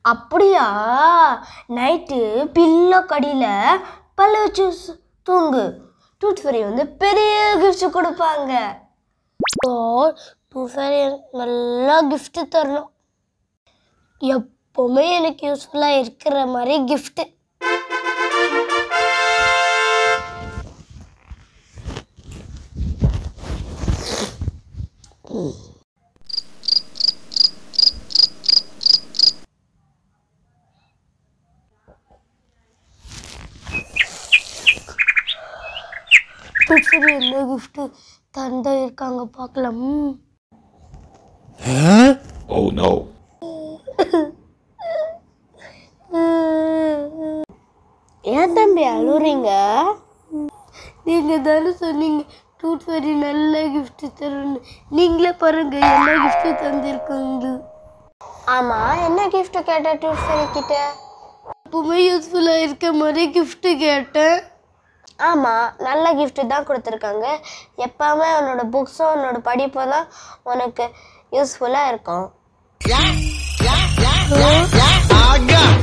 அப்படியா night pillow கடியில் பல்ல வச்சு சு- தூங்கு டூத் ஃபெரி வந்து பெரிய கிஃப்ட் கொடுப்பாங்க ஸோ டூத் ஃபெரி நல்லா gift தரணும் எப்போவுமே எனக்கு யூஸ்ஃபுல்லாக இருக்கிற மாதிரி gift டூத் ஃபெரி என்ன gift தந்தா இருக்காங்க பார்க்கலாம் Oh no. ஏன் தம்பி அழுறீங்க நீங்க தானே சொன்னீங்க டூத் ஃபெரி நல்ல gift தரும்னு நீங்களே பாருங்க என்ன gift தந்திருக்காங்க ஆமா என்ன gift கேட்ட டூத் ஃபெரி கிட்ட எப்பவுமே யூஸ்ஃபுல்லா இருக்க மாதிரி gift கேட்டேன் ஆமா நல்ல gift தான் கொடுத்துருக்காங்க எப்பவுமே உன்னோட புக்ஸும் உன்னோட படிப்பும் தான் உனக்கு யூஸ்ஃபுல்லா இருக்கும்